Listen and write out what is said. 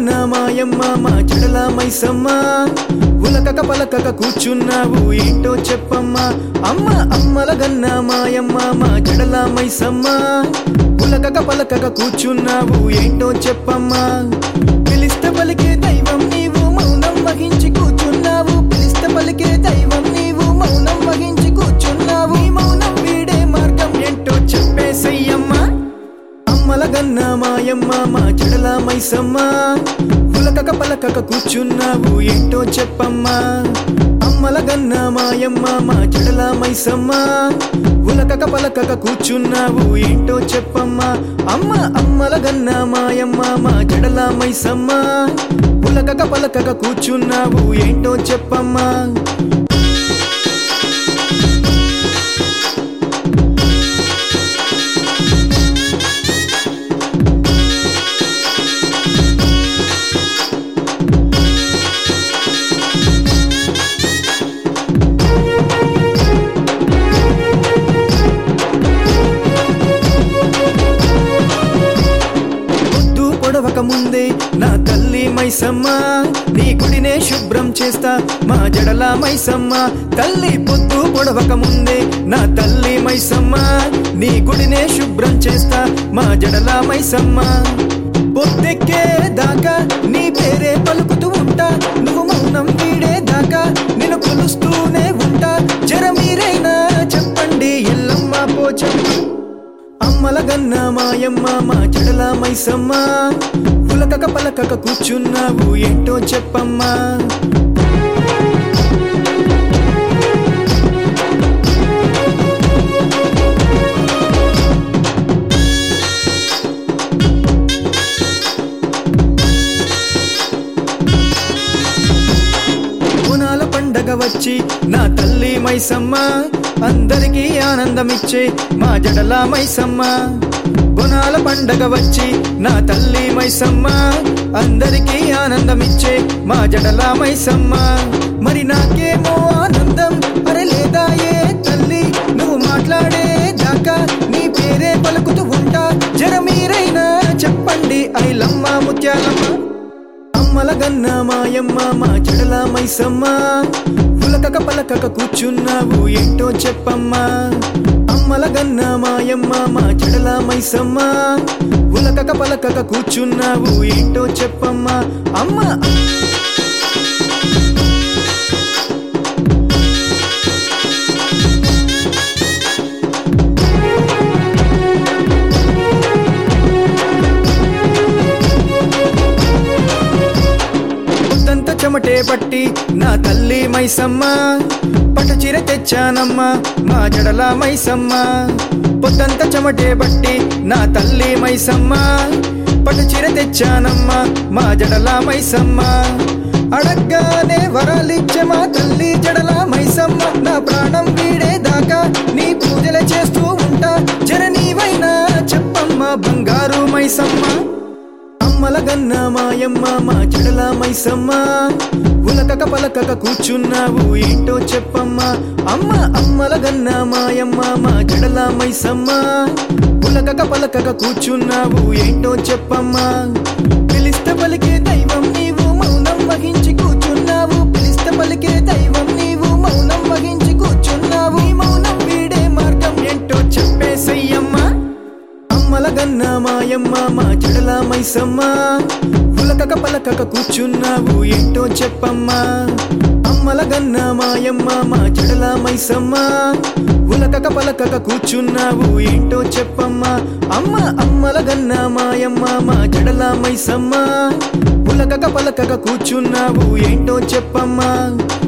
గన్న మాయమ్మ మా చెడల మైసమ్మ ఉలకక పలకక కూర్చున్నావు ఏంటో చెప్పమ్మా అమ్మ అమ్మల గన్న మాయమ్మ మా చెడల మైసమ్మ ఉలకక పలకక కూర్చున్నావు ఏంటో చెప్పమ్మా పిలిస్తే పలికే దైవం నీవు మౌనం వహించి కూర్చున్నావు పిలిస్తే పలికే దైవం నీవు మౌనం వహించి కూర్చున్నావు ఈ మౌనం వీడే మార్గం ఏంటో చెప్పేసయ్యమ్మా అమ్మల గన్న మాయమ్మ మా చెడల మైసమ్మ పులకక పలకక కూర్చున్నావు ఏంటో చెప్పమ్మా అమ్మల గన్న మాయమ్మ మా చెడల మైసమ్మ ఉలకక పలకక కూర్చున్నావు ఏంటో చెప్పమ్మా అమ్మ అమ్మల గన్న మాయమ్మ మా చెడల మైసమ్మ ఉలకక పలకక కూర్చున్నావు ఏంటో చెప్పమ్మా పొద్దు పొడవక ముందే నా తల్లి మైసమ్మ నీ గుడినే శుభ్రం చేస్తా మా జడల మైసమ్మ తల్లి పొద్దు పొడవక ముందే నా తల్లి మైసమ్మ నీ గుడినే శుభ్రం చేస్తా మా జడల మైసమ్మ పొద్దెక్కే దాకా నీ పేరే పలుకుతూ ఉంటా నువ్వు మౌనం వీడే దాకా నేను కొలుస్తూనే ఉంటా జర మీరైనా చెప్పండి ఎల్లమ్మ పోచమ్మ అమ్మల గన్న మాయమ్మ మా చెడల మైసమ్మ పులకక పలకక కూర్చున్నావు ఏంటో చెప్పమ్మా బోనాల పండగ వచ్చి నా తల్లి మైసమ్మ అందరికీ ఆనందమిచ్చే మా జడల మైసమ్మ బోనాల పండగ వచ్చి నా తల్లి మైసమ్మ అందరికీ ఆనందమిచ్చే మా జడల మైసమ్మ మరి నాకేమో ఆనందం అరే లేదా ఏ తల్లి నువ్వు మాట్లాడే దాకా నీ పేరే పలుకుతూ ఉంటా జర మీరైనా చెప్పండి ఐలమ్మ ముత్యాలమ్మ అమ్మల గన్న మాయమ్మ మా చెడల మైసమ్మ పులకక పలకక కూర్చున్నావు ఏంటో చెప్పమ్మా అమ్మల గన్న మాయమ్మ మా చెడల మైసమ్మ పులకక పలకక కూర్చున్నావు ఏంటో చెప్పమ్మా అమ్మ పొద్దంత చెమటే పట్టి నా తల్లి మైసమ్మ పట్టుచీర తెచ్చానమ్మ మా జడల మైసమ్మ పొద్దంత చెమటే పట్టి నా తల్లి మైసమ్మ పట్టుచీర తెచ్చానమ్మ మా జడల మైసమ్మ అడగ్గానే వరాలిచ్చే మా తల్లి జడల మైసమ్మ నా ప్రాణం వీడే దాకా నీ పూజలు చేస్తూ ఉంటా జర నీవైనా చెప్పమ్మ బంగారు మైసమ్మ అమ్మల గన్న మాయమ్మ మా చెడల మైసమ్మ ఉలకక పలకక కూర్చున్నావు ఏంటో చెప్పమ్మా అమ్మ అమ్మల గన్న మాయమ్మ మా చెడల మైసమ్మ ఉలకక పలకక కూర్చున్నావు ఏంటో చెప్పమ్మా పిలిస్తే పలికే దైవం నీవు మౌనం వహించి కూర్చున్నావు పిలిస్తే పలికే దైవం నీవు మౌనం వహించి కూర్చున్నావు ఈ మౌనం వీడే మార్గం ఏంటో చెప్పేసయ్యమ్మా అమ్మల గన్న మాయమ్మ మా చెడల మైసమ్మ పులకక పలకక కూర్చున్నావు ఏంటో చెప్పమ్మా అమ్మల గన్న మాయమ్మ మా చెడల మైసమ్మ పులకక పలకక కూర్చున్నావు ఏంటో చెప్పమ్మా అమ్మ అమ్మల గన్న మాయమ్మ మా చెడల మైసమ్మ పులకక పలకక కూర్చున్నావు ఏంటో చెప్పమ్మా